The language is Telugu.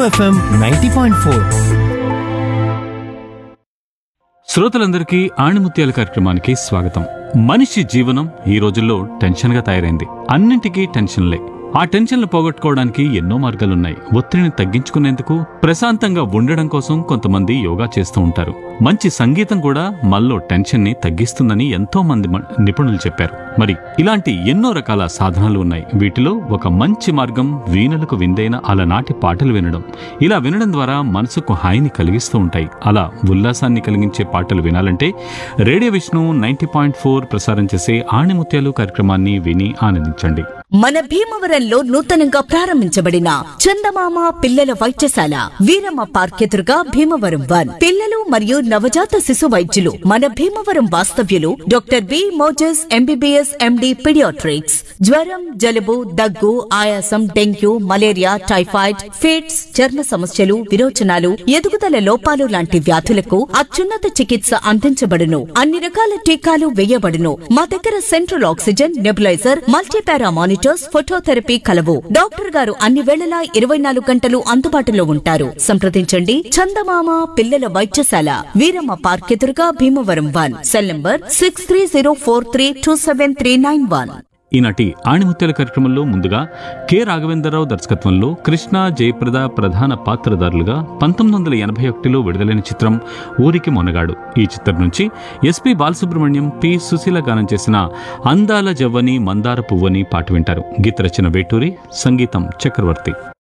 ఎఫ్ఎం నైంటీ పాయింట్ ఫోర్ శ్రోతలందరికీ ఆణిముత్యాల కార్యక్రమానికి స్వాగతం మనిషి జీవనం ఈ రోజుల్లో టెన్షన్గా తయారైంది అన్నింటికీ టెన్షన్లే ఆ టెన్షన్లు పోగొట్టుకోవడానికి ఎన్నో మార్గాలున్నాయి ఒత్తిడిని తగ్గించుకునేందుకు ప్రశాంతంగా ఉండడం కోసం కొంతమంది యోగా చేస్తూ ఉంటారు మంచి సంగీతం కూడా మనలో టెన్షన్ ని తగ్గిస్తుందని ఎంతో మంది మ- నిపుణులు చెప్పారు మరి ఇలాంటి ఎన్నో రకాల సాధనాలు ఉన్నాయి వీటిలో ఒక మంచి మార్గం వీణులకు విందైన అలనాటి పాటలు వినడం ఇలా వినడం ద్వారా మనసుకు హాయిని కలిగిస్తూ ఉంటాయి అలా ఉల్లాసాన్ని కలిగించే పాటలు వినాలంటే radio Vishnu ninety point four ప్రసారం చేసే ఆణిముత్యాలు కార్యక్రమాన్ని విని ఆనందించండి మన భీమవరంలో నూతనంగా ప్రారంభించబడిన చందమామ పిల్లల వైద్యశాల వీరమ్మ పార్క్ ఎదురుగా భీమవరం వన్ పిల్లలు మరియు నవజాత శిశు వైద్యులు మన భీమవరం వాస్తవ్యులు doctor B Moses MBBS MD paediatrics జ్వరం జలుబు దగ్గు ఆయాసం డెంగ్యూ మలేరియా టైఫాయిడ్ ఫిట్స్ చర్మ సమస్యలు విరోచనాలు ఎదుగుదల లోపాలు లాంటి వ్యాధులకు అత్యున్నత చికిత్స అందించబడును అన్ని రకాల టీకాలు వేయబడును మా దగ్గర central oxygen nebuliser multipara monitors phototherapy కలవు డాక్టర్ గారు అన్ని వేళలా ఇరవై నాలుగు గంటలు అందుబాటులో ఉంటారు సంప్రదించండి చందమామ పిల్లల వైద్యశాల వీరమ్మ పార్క్ ఎదురుగా Bhimavaram one cell number six three zero four three two seven three nine one ఈనాటి ఆణిముత్యాల కార్యక్రమంలో ముందుగా కె రాఘవేంద్రరావు దర్శకత్వంలో కృష్ణ జయప్రద ప్రధాన పాత్రధారులుగా పంతొమ్మిది వందల ఎనభై ఒకటిలో విడుదలైన చిత్రం ఊరికి మొనగాడు ఈ చిత్రం నుంచి ఎస్పి బాలసుబ్రహ్మణ్యం పి సుశీల గానం చేసిన అందాల జవ్వని మందార పువ్వని పాట వింటారు గీత రచన వేటూరి సంగీతం చక్రవర్తి